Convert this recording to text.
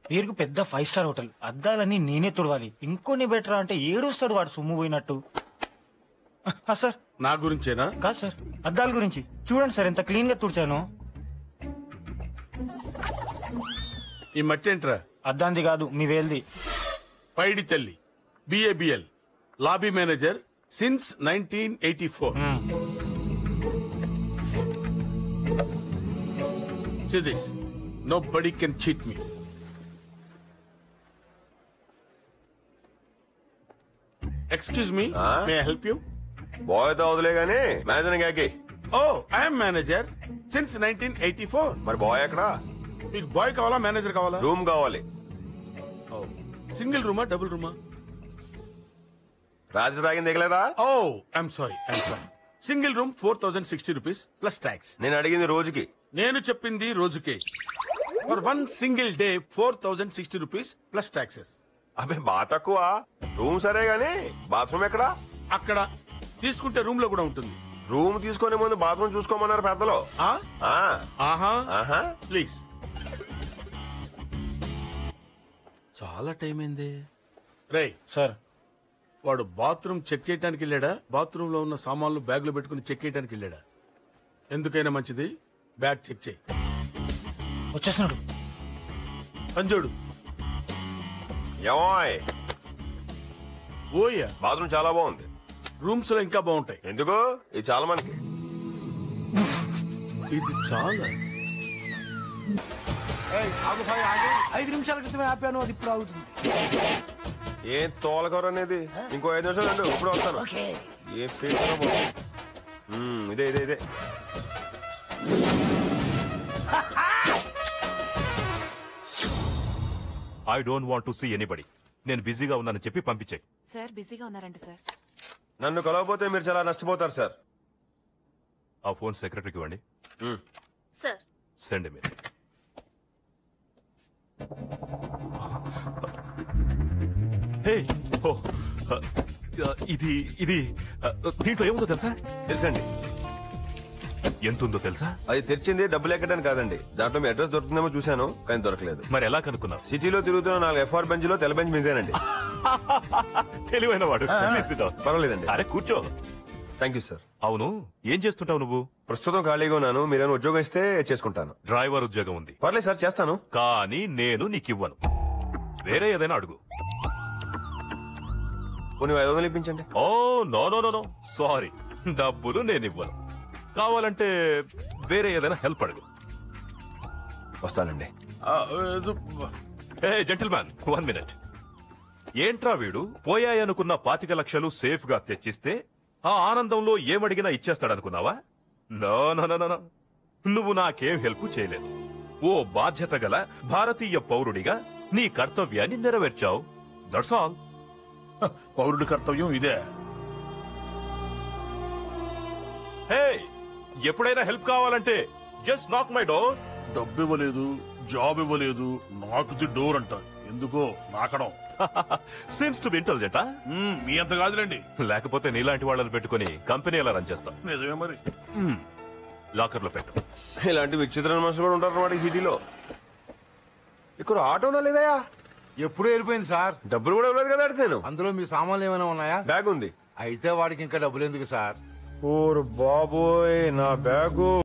పేరుకు పెద్ద five star hotel అద్దాలని నేనే తుడవాలి ఇంకొన్ని బెటర్ అంటే ఏడుస్తాడు వాడు సొమ్ము పోయినట్టు ఆ, సార్ నా గురించేనా కాదు సార్ అద్దాల గురించి చూడండి సార్ ఎంత క్లీన్ గా తుడిచాను ఈ మట్టి ఏంట్రా అద్దాంది కాదు మీ వేల్ది పైడి తల్లి బిఏబిఎల్ lobby manager since nineteen eighty four this nobody can cheat me excuse me Ah? May help you boy తో వదిలే గానీ మేనేజర్ గాకి oh I'm manager since nineteen eighty four మరి బాయ్ ఎక్కడా మీకు బాయ్ కావాలా మేనేజర్ కావాలా రూమ్ కావాలి సింగిల్ రూమా డబుల్ రూమా రాత్రి తాగింది దిగలేదా oh I'm sorry I'm sorry single room four thousand sixty rupees plus tax నేను అడిగింది రోజుకి నేను చెప్పింది రోజుకే for one single day four thousand sixty rupees plus taxes అబ్బే బా తక్కువ రూమ్ సరే గానీ బాత్రూమ్ ఎక్కడా అక్కడ తీసుకుంటే రూమ్ లో కూడా ఉంటుంది రూమ్ తీసుకునే ముందు బాత్రూమ్ చూసుకోమన్నారు పెద్దలు ఆ? ఆ, ఆహా ఆహా ప్లీజ్ చాలా టైం అయింది రే సార్ వాడు బాత్రూమ్ చెక్ చేయడానికి వెళ్ళాడా బాత్రూమ్ లో ఉన్న సామాన్లు బ్యాగ్ లో పెట్టుకుని చెక్ చేయడానికి వెళ్ళాడా ఎందుకైనా మంచిది బ్యాగ్ చెక్ చేయి వచ్చేస్తున్నాడు అంజోడు ఏమోయ్ ఓయ్యా బాత్రూమ్ చాలా బాగుంది రూమ్స్ లో ఇంకా బాగుంటాయి ఎందుకు ఇది చాలా మనకి ఇది చాలా ఐదు నిమిషాల క్రితమే ఆపాను అది ఇప్పుడు అవుతుంది ఏం తోలకూర అనేది ఇంకో ఐదు నిమిషాలు ఉండు ఇప్పుడు వస్తాను ఏ ఫేస్ లో బాగుంది. మ్మ్, ఇదే ఇదే ఇదే I don't want to see anybody నేను బిజీగా ఉన్నానని చెప్పి పంపించాయి సార్ బిజీగా ఉన్నారంట సార్ నన్ను కలవకపోతే మీరు చాలా నష్టపోతారు సార్ ఆ ఫోన్ సెక్రటరీకి ఇవ్వండి మ్మ్. సార్ సెండ్ మీ హే ఓ ఆ, ఇది ఇది ఆ, దీంట్లో ఏముందో తెలుసా తెలుసండి ఎంత ఉందో తెలుసా అది తెరిచింది డబ్బులు ఎక్కడానికి కాదండి దాంట్లో మీ అడ్రస్ దొరుకుతుందేమో చూశాను కానీ దొరకలేదు మరి ఎలా కనుక్కున్నావు సిటీలో తిరుగుతున్న నాలుగు ఎఫ్ఆర్ బెంచ్ లో తెల్ల బెంచ్ మీదేనండి తెలివైన వాడు Please sit down. పర్వాలేదండి అరే కూర్చో థ్యాంక్ యూ సార్ అవును ఏం చేస్తుంటావు నువ్వు ప్రస్తుతం ఖాళీగా ఉన్నాను మీరేమైనా ఉద్యోగం ఇస్తే చేసుకుంటాను డ్రైవర్ ఉద్యోగం ఉంది పర్లేదు సార్ చేస్తాను కానీ నేను నీకు ఇవ్వను వేరే ఏదైనా అడుగు కొన్ని ఐదు వందలు ఇప్పించండి oh no no no no sorry డబ్బులు నేను ఇవ్వను కావాలంటే వేరే ఏదైనా హెల్ప్ అడుగు వస్తానండి ఆ, ఏదో- ఏ జెంటిల్మ్యాన్ వన్ మినిట్ ఏంట్రా వీడు పోయాయనుకున్న పాతిక లక్షలు సేఫ్ గా తెచ్చిస్తే ఆ ఆనందంలో ఏమడిగినా ఇచ్చేస్తాడనుకున్నావా no no no no, no నువ్వు నాకేం హెల్ప్ చేయలేదు ఓ బాధ్యత గల భారతీయ పౌరుడిగా నీ కర్తవ్యాన్ని నెరవేర్చావు దట్స్ ఆల్ పౌరుడి కర్తవ్యం ఇదే హే ఎప్పుడైనా హెల్ప్ కావాలంటే జస్ట్ నాక్ మై డోర్ డబ్బు ఇవ్వలేదు జాబ్ ఇవ్వలేదు నాకు డోర్ అంట ఎందుకో నాకడం సిమ్స్ టు బి ఇంటెలిజెంటా మ్మ్, మీ అంత కాదులేండి లేకపోతే నీలాంటి వాళ్ళని పెట్టుకుని కంపెనీ ఎలా రన్ చేస్తాం నిజమే మరి లాకర్ లో పెట్టు ఇలాంటి విచిత్రమైన మనుషులు కూడా ఉంటారు అన్నమాట ఈ సిటీలో ఇక్కడ ఆటోనా లేదయా ఎప్పుడు వెళ్ళిపోయింది సార్ డబ్బులు కూడా ఇవ్వలేదు కదా అంటే నేను అందులో మీ సామాన్లు ఏమైనా ఉన్నాయా బ్యాగ్ ఉంది అయితే వాడికి ఇంకా డబ్బులు ఎందుకు సార్ ఓరు బాబోయ్ నా బ్యాగు